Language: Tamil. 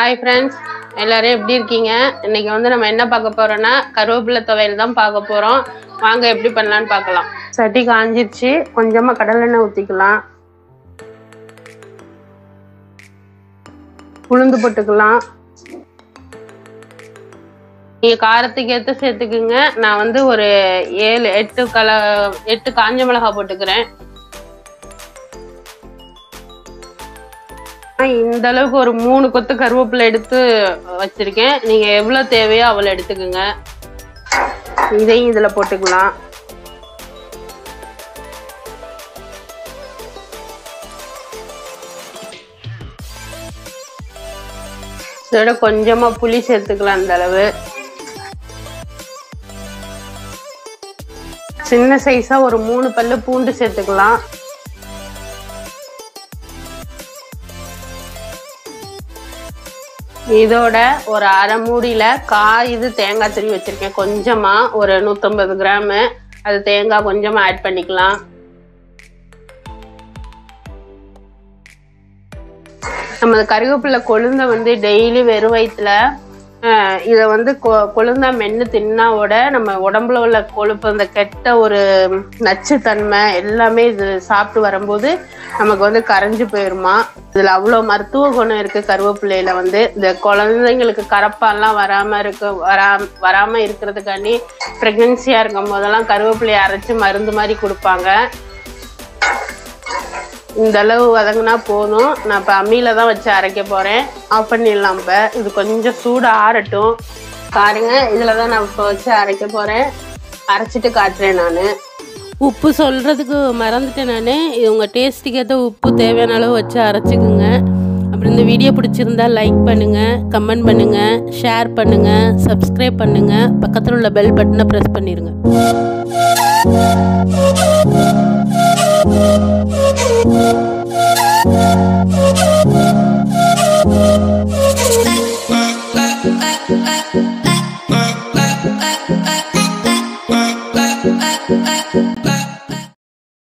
ஹாய் ஃப்ரெண்ட்ஸ் எல்லாரும் எப்படி இருக்கீங்க இன்னைக்கு வந்து நம்ம என்ன பார்க்க போறோம்னா கருவேப்பிலை துவையல் தான் பார்க்க போறோம் வாங்க எப்படி பண்ணலாம்னு பார்க்கலாம் சட்டி காஞ்சிருச்சு கொஞ்சமா கடலெண்ணெய் ஊற்றிக்கலாம் உளுந்து போட்டுக்கலாம் நீங்க காரத்துக்கு ஏற்ற சேர்த்துக்குங்க நான் வந்து ஒரு ஏழு எட்டு கல எட்டு காஞ்ச மிளகாய் போட்டுக்கிறேன் இந்த அளவுக்கு ஒரு மூணு கொத்து கருவேப்பிலை எடுத்து வச்சிருக்கேன் நீங்க எவ்வளவு தேவையோ அவ்வளவு எடுத்துக்கோங்க இதையும் இதுல போட்டுக்கலாம் இதோட கொஞ்சமா புளி சேர்த்துக்கலாம் அந்த அளவு சின்ன சைஸா ஒரு மூணு பல்லு பூண்டு சேர்த்துக்கலாம் இதோட ஒரு அரை மூடியில காய் இது தேங்காய் துருவி வச்சிருக்கேன் கொஞ்சமா ஒரு நூத்தம்பது கிராமு அது தேங்காய் கொஞ்சமா ஆட் பண்ணிக்கலாம் நம்ம கருவேப்பிலை கொழுந்த வந்து டெய்லி வெறும் வயிற்றுல இதை வந்து கொ- கொழுந்தா மென்று தின்னாவோட நம்ம உடம்புல உள்ள கொழுப்பு அந்த கெட்ட ஒரு நச்சுத்தன்மை எல்லாமே இது சாப்பிட்டு வரும்போது நமக்கு வந்து கரைஞ்சு போயிருமா இதுல அவ்வளோ மருத்துவ குணம் இருக்கு கருவேப்பிலையில வந்து இந்த குழந்தைங்களுக்கு கரப்பாலாம் வராம இருக்க வரா வராம இருக்கிறதுக்காண்டி ப்ரெக்னென்சியா இருக்கும் போதெல்லாம் கருவேப்பிலையை அரைச்சு மருந்து மாதிரி கொடுப்பாங்க இந்த அளவு வதங்கினா போதும் நான் இப்போ அம்மியில தான் வச்சு அரைக்க போறேன் ஆஃப் பண்ணிடலாம் இப்போ இது கொஞ்சம் சூடு ஆறட்டும் பாருங்க இதில் தான் நான் இப்போ வச்சு அரைக்க போறேன் அரைச்சிட்டு காட்டுறேன் நான் உப்பு சொல்றதுக்கு மறந்துட்டேன் நான் உங்கள் டேஸ்ட்டுக்கு ஏற்ற உப்பு தேவையான அளவு வச்சு அரைச்சிக்குங்க அப்புறம் இந்த வீடியோ பிடிச்சிருந்தா லைக் பண்ணுங்க கமெண்ட் பண்ணுங்க ஷேர் பண்ணுங்க சப்ஸ்கிரைப் பண்ணுங்க பக்கத்தில் உள்ள பெல் பட்டனை ப்ரெஸ் பண்ணிடுங்க